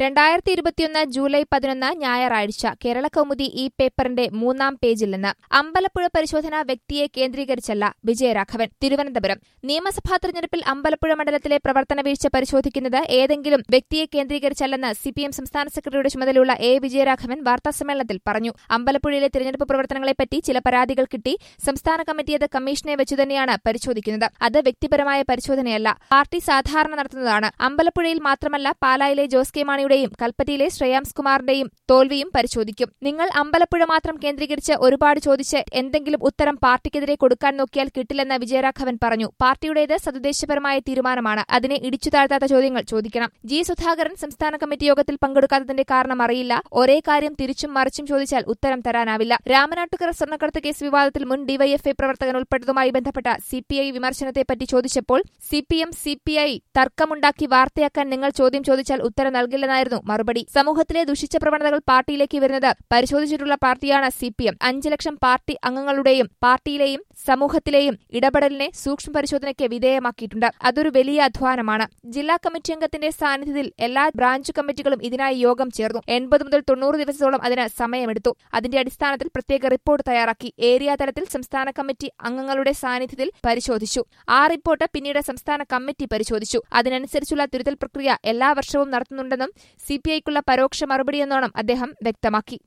രണ്ടായിരത്തി ഇരുപത്തിയൊന്ന് ജൂലൈ പതിനൊന്ന് ഞായറാഴ്ച കേരള കൗമുദി ഈ പേപ്പറിന്റെ മൂന്നാം പേജിൽ നിന്ന് അമ്പലപ്പുഴ പരിശോധന വ്യക്തിയെ കേന്ദ്രീകരിച്ചല്ല വിജയരാഘവൻ തിരുവനന്തപുരം നിയമസഭാ തെരഞ്ഞെടുപ്പിൽ അമ്പലപ്പുഴ മണ്ഡലത്തിലെ പ്രവർത്തന വീഴ്ച പരിശോധിക്കുന്നത് ഏതെങ്കിലും വ്യക്തിയെ കേന്ദ്രീകരിച്ചല്ലെന്ന് സിപിഎം സംസ്ഥാന സെക്രട്ടറിയുടെ ചുമതലയുള്ള എ വിജയരാഘവൻ വാർത്താസമ്മേളനത്തിൽ പറഞ്ഞു അമ്പലപ്പുഴയിലെ തിരഞ്ഞെടുപ്പ് പ്രവർത്തനങ്ങളെപ്പറ്റി ചില പരാതികൾ കിട്ടി സംസ്ഥാന കമ്മിറ്റി അത് കമ്മീഷനെ വെച്ചു തന്നെയാണ് പരിശോധിക്കുന്നത് അത് വ്യക്തിപരമായ പരിശോധനയല്ല പാർട്ടി സാധാരണ നടത്തുന്നതാണ് അമ്പലപ്പുഴയിൽ മാത്രമല്ല പാലായിലെ ജോസ് കെ മാണിയുടെയും കൽപ്പറ്റയിലെ ശ്രേയാംസ് കുമാറിന്റെയും തോൽവിയും പരിശോധിക്കും നിങ്ങൾ അമ്പലപ്പുഴ മാത്രം കേന്ദ്രീകരിച്ച് ഒരുപാട് ചോദിച്ച് എന്തെങ്കിലും ഉത്തരം പാർട്ടിക്കെതിരെ കൊടുക്കാൻ നോക്കിയാൽ കിട്ടില്ലെന്ന് വിജയരാഘവൻ പറഞ്ഞു പാർട്ടിയുടേത് സതുദ്ദേശപരമായ തീരുമാനമാണ് അതിനെ ഇടിച്ചു താഴ്ത്താത്ത ചോദ്യങ്ങൾ ചോദിക്കണം ജി സുധാകരൻ സംസ്ഥാന കമ്മിറ്റി യോഗത്തിൽ പങ്കെടുക്കാത്തതിന്റെ കാരണം അറിയില്ല ഒരേ കാര്യം തിരിച്ചും മറിച്ചും ചോദിച്ചാൽ ഉത്തരം തരാനാവില്ല രാമനാട്ടുകര സ്വർണ്ണക്കടത്ത് കേസ് വിവാദത്തിൽ മുൻ ഡിവൈഎഫ്ഐ പ്രവർത്തകൻ ഉൾപ്പെട്ടതുമായി ബന്ധപ്പെട്ട സിപിഐ വിമർശനത്തെപ്പറ്റി ചോദിച്ചപ്പോൾ സിപിഎം സിപിഐ തർക്കമുണ്ടാക്കി വാർത്തയാക്കാൻ നിങ്ങൾ ചോദ്യം ചോദിച്ചാൽ ഉത്തരം നൽകില്ലെന്നായിരുന്നു മറുപടി സമൂഹത്തിലെ ദുഷിച്ച പ്രവണതകൾ പാർട്ടിയിലേക്ക് വരുന്നത് പരിശോധിച്ചിട്ടുള്ള പാർട്ടിയാണ് സിപിഎം അഞ്ച് ലക്ഷം പാർട്ടി അംഗങ്ങളുടെയും പാർട്ടിയിലെയും സമൂഹത്തിലെയും ഇടപെടലിനെ സൂക്ഷ്മ പരിശോധനയ്ക്ക് വിധേയമാക്കിയിട്ടുണ്ട് അതൊരു വലിയ അധ്വാനമാണ് ജില്ലാ കമ്മിറ്റി അംഗത്തിന്റെ സാന്നിധ്യത്തിൽ എല്ലാ ബ്രാഞ്ച് കമ്മിറ്റികളും ഇതിനായി യോഗം ചേർന്നു എൺപത് മുതൽ തൊണ്ണൂറ് ദിവസത്തോളം അതിന് സമയമെടുത്തു അതിന്റെ അടിസ്ഥാനത്തിൽ പ്രത്യേക റിപ്പോർട്ട് തയ്യാറാക്കി ഏരിയ തലത്തിൽ സംസ്ഥാന കമ്മിറ്റി അംഗങ്ങളുടെ സാന്നിധ്യത്തിൽ പരിശോധിച്ചു ആ റിപ്പോർട്ട് പിന്നീട് സംസ്ഥാന കമ്മിറ്റി പരിശോധിച്ചു അതിനനുസരിച്ചുള്ള തിരുത്തൽ പ്രക്രിയ എല്ലാ വർഷവും നടത്തുന്നുണ്ടെന്നും സിപിഐക്കുള്ള പരോക്ഷ മറുപടിയെന്നോണം അദ്ദേഹം വ്യക്തമാക്കി